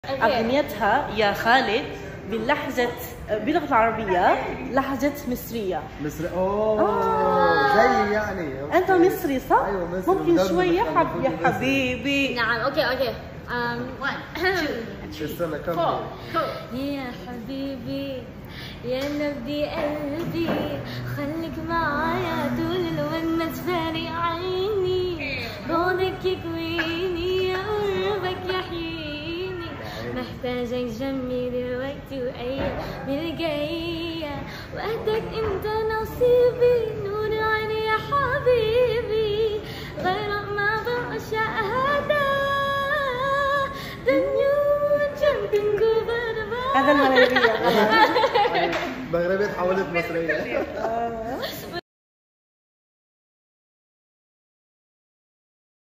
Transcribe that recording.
اغنيتها يا خالد بلحظة باللغة العربية لهجة مصرية مصري اوه زي يعني أوكي. أنت مصري صح؟ ايوه مصري ممكن ودمك شوية خفيف حب يا مصري. حبيبي نعم اوكي اوكي um, استنى كمل يا حبيبي يا نبي قلبي خليك معايا طول الونس فارق عيني بعدك يكويني يا قربك يحييني محتاجك جنبي دلوقتي وايام الجاية وقتك انت نصيبي نور عيني يا حبيبي غيرك ما بعشق هذا دنيا جنبي هذا المغربية مغربية تحولت مصرية آه.